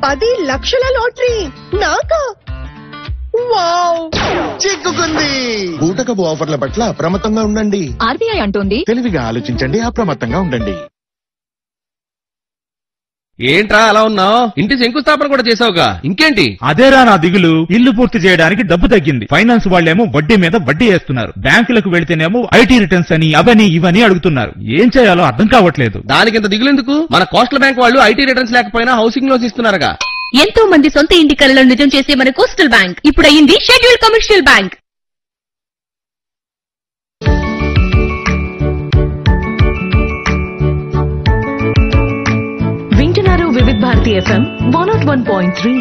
పది లక్షల లాటరీ నాకా వావ్ చిక్కుకుంది బూటకపు ఆఫర్ల పట్ల అప్రమత్తంగా ఉండండి ఆర్బీఐ అంటోంది తెలివిగా ఆలోచించండి అప్రమత్తంగా ఉండండి ఏంట్రా అలా ఉన్నావు ఇంటి శంకుస్థాపన కూడా చేసావుగా ఇంకేంటి అదేరా నా దిగులు ఇల్లు పూర్తి చేయడానికి డబ్బు తగ్గింది ఫైనాన్స్ వాళ్ళేమో వడ్డీ మీద వడ్డీ వేస్తున్నారు బ్యాంకులకు వెళితేనేమో ఐటీ రిటర్న్స్ అని అవని ఇవని అడుగుతున్నారు ఏం చేయాలో అర్థం కావట్లేదు దానికింత దిగులెందుకు మన కోస్టల్ బ్యాంక్ వాళ్ళు ఐటీ రిటర్న్స్ లేకపోయినా హౌసింగ్ లోన్స్ ఇస్తున్నారుగా ఎంతో మంది సొంత ఇంటి కలను నిజం చేసే మన కోస్టల్ బ్యాంక్ ఇప్పుడు అయింది షెడ్యూల్ కమర్షియల్ బ్యాంక్ వింటున్నారు Vividh Bharati FM one naught one point three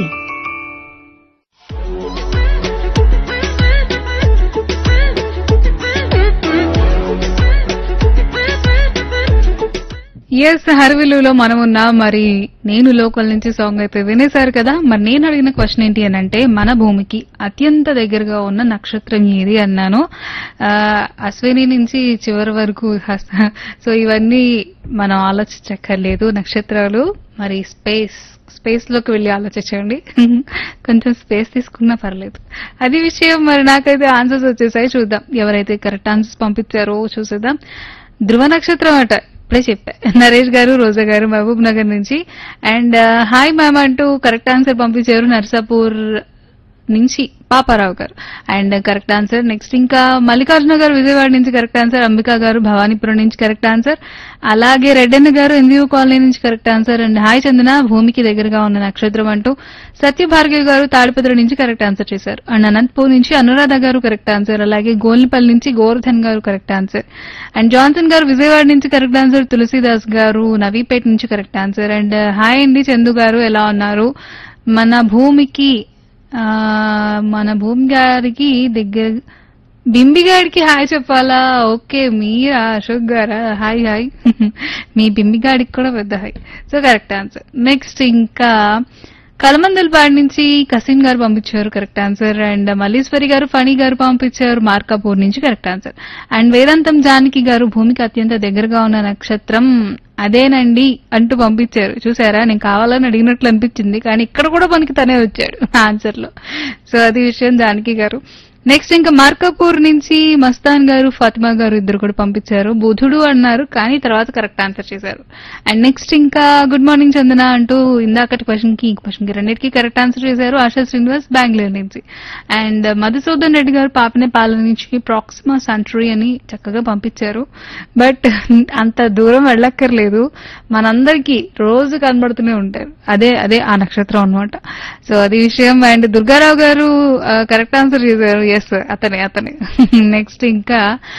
ఎస్ హర్విలులో మనం ఉన్నాం మరి నేను లోకల్ నుంచి సాంగ్ అయితే వినేశారు కదా మరి నేను అడిగిన క్వశ్చన్ ఏంటి అని అంటే మన భూమికి అత్యంత దగ్గరగా ఉన్న నక్షత్రం ఏది అన్నాను ఆ, అశ్విని నుంచి చివరి వరకు హస్త- సో ఇవన్నీ మనం ఆలోచించక్కర్లేదు నక్షత్రాలు మరి స్పేస్ స్పేస్ లోకి వెళ్ళి ఆలోచించండి కొంచెం స్పేస్ తీసుకున్నా పర్లేదు అది విషయం మరి నాకైతే ఆన్సర్స్ వచ్చేసాయి చూద్దాం ఎవరైతే కరెక్ట్ ఆన్సర్స్ పంపించారో చూసేద్దాం ధ్రువ నక్షత్రం అట ఇప్పుడే చెప్పా నరేష్ గారు రోజా గారు మహబూబ్ నగర్ నుంచి అండ్ హాయ్ మ్యామ్ అంటూ కరెక్ట్ ఆన్సర్ పంపించారు నర్సాపూర్ నుంచి పాపారావు గారు అండ్ కరెక్ట్ ఆన్సర్ నెక్స్ట్ ఇంకా మల్లికార్జున గారు విజయవాడ నుంచి కరెక్ట్ ఆన్సర్ అంబికా గారు భవానీపురం నుంచి కరెక్ట్ ఆన్సర్ అలాగే రెడ్డన్న గారు ఎన్జిఓ కాలనీ నుంచి correct answer and hi Chandana భూమికి దగ్గరగా ఉన్న నక్షత్రం అంటూ సత్యభార్గవి గారు తాడిపత్రి నుంచి కరెక్ట్ ఆన్సర్ చేశారు అండ్ అనంతపూర్ నుంచి అనురాధ గారు కరెక్ట్ ఆన్సర్ అలాగే గోల్నిపల్లి నుంచి గోవర్ధన్ గారు కరెక్ట్ ఆన్సర్ అండ్ జాన్సన్ గారు విజయవాడ నుంచి కరెక్ట్ ఆన్సర్ తులసీదాస్ గారు నవీపేట నుంచి కరెక్ట్ ఆన్సర్ అండ్ హాయ్ అండి చందు గారు ఎలా ఉన్నారు మన భూమికి ఆ, మన భూమి గారికి దగ్గర బింబి గారికి హాయ్ చెప్పాలా ఓకే మీరా అశోక్ గారా హాయ్ హాయ్ మీ బింబి గాడికి కూడా పెద్ద hi so correct answer next ఇంకా కలమందలపాడు నుంచి కసిన్ గారు పంపించారు కరెక్ట్ ఆన్సర్ అండ్ మల్లీశ్వరి గారు ఫణి గారు పంపించారు మార్కాపూర్ నుంచి కరెక్ట్ ఆన్సర్ అండ్ వేదాంతం జానకి గారు భూమికి అత్యంత దగ్గరగా ఉన్న నక్షత్రం అదేనండి అంటూ పంపించారు చూసారా నేను కావాలని అడిగినట్లు అనిపించింది కానీ ఇక్కడ కూడా మనకి తనే వచ్చాడు ఆన్సర్ లో సో అది విషయం జానకి గారు నెక్స్ట్ ఇంకా మార్కాపూర్ నుంచి మస్తాన్ గారు ఫాతిమా గారు ఇద్దరు కూడా పంపించారు బుధుడు అన్నారు కానీ తర్వాత కరెక్ట్ ఆన్సర్ చేశారు అండ్ నెక్స్ట్ ఇంకా గుడ్ మార్నింగ్ చందన అంటూ ఇందాకటి క్వశ్చన్ కి ఈ క్వశ్చన్ కి రెండింటికి కరెక్ట్ ఆన్సర్ చేశారు ఆశా శ్రీనివాస్ బెంగళూరు నుంచి అండ్ మధుసూదన్ రెడ్డి గారు పాపనే పాలన నుంచి ప్రాక్సిమా సంట్రీ అని చక్కగా పంపించారు బట్ అంత దూరం వెళ్ళక్కర్లేదు మనందరికీ రోజు కనబడుతూనే ఉంటారు అదే అదే ఆ నక్షత్రం అన్నమాట సో అది విషయం అండ్ దుర్గారావు గారు కరెక్ట్ ఆన్సర్ చేశారు ఎస్ అతనే అతనే నెక్స్ట్ ఇంకా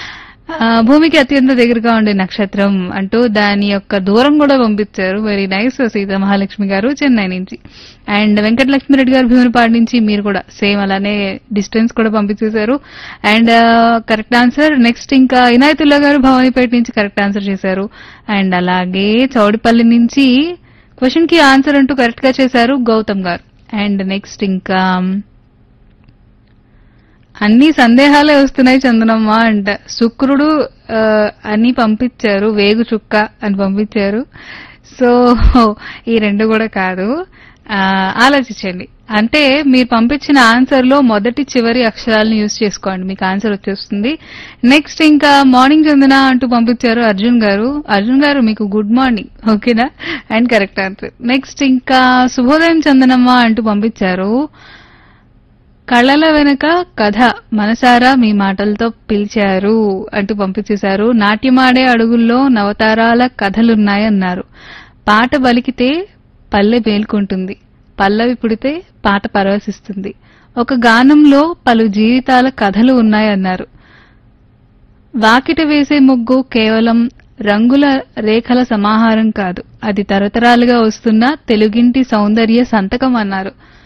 ఆ, భూమికి అత్యంత దగ్గరగా ఉండే నక్షత్రం అంటూ దాని యొక్క దూరం కూడా పంపించారు వెరీ నైస్ సీత మహాలక్ష్మి గారు చెన్నై నుంచి అండ్ వెంకటలక్ష్మి రెడ్డి గారు భీమునిపాడు నుంచి మీరు కూడా సేమ్ అలానే డిస్టెన్స్ కూడా పంపించేశారు అండ్ కరెక్ట్ ఆన్సర్ నెక్స్ట్ ఇంకా ఇనాయతుల్లా గారు భవానీపేట నుంచి కరెక్ట్ ఆన్సర్ చేశారు అండ్ అలాగే చౌడిపల్లి నుంచి క్వశ్చన్ కి ఆన్సర్ అంటూ కరెక్ట్ గా చేశారు గౌతమ్ గారు అండ్ నెక్స్ట్ ఇంకా అన్ని సందేహాలే వస్తున్నాయి చందనమ్మ అంట శుక్రుడు ఆ, అని పంపించారు వేగు చుక్క అని పంపించారు సో ఈ రెండు కూడా కాదు ఆ, ఆలోచించండి అంటే మీరు పంపించిన ఆన్సర్ లో మొదటి చివరి అక్షరాలను యూజ్ చేసుకోండి మీకు ఆన్సర్ వచ్చేస్తుంది నెక్స్ట్ ఇంకా మార్నింగ్ చందన అంటూ పంపించారు అర్జున్ గారు అర్జున్ గారు మీకు గుడ్ మార్నింగ్ ఓకేనా అండ్ కరెక్ట్ ఆన్సర్ నెక్స్ట్ ఇంకా శుభోదయం చందనమ్మ అంటూ పంపించారు కళ్ళల వెనుక కథ మనసారా మీ మాటలతో పిలిచారు అంటూ పంపించేశారు నాట్యమాడే అడుగుల్లో నవతారాల కథలున్నాయన్నారు పాట బలికితే పల్లె మేల్కొంటుంది పల్లవి పుడితే పాట పరవశిస్తుంది ఒక గానంలో పలు జీవితాల కథలు ఉన్నాయన్నారు వాకిట వేసే ముగ్గు కేవలం రంగుల రేఖల సమాహారం కాదు అది తరతరాలుగా వస్తున్న తెలుగింటి సౌందర్య సంతకం అన్నారు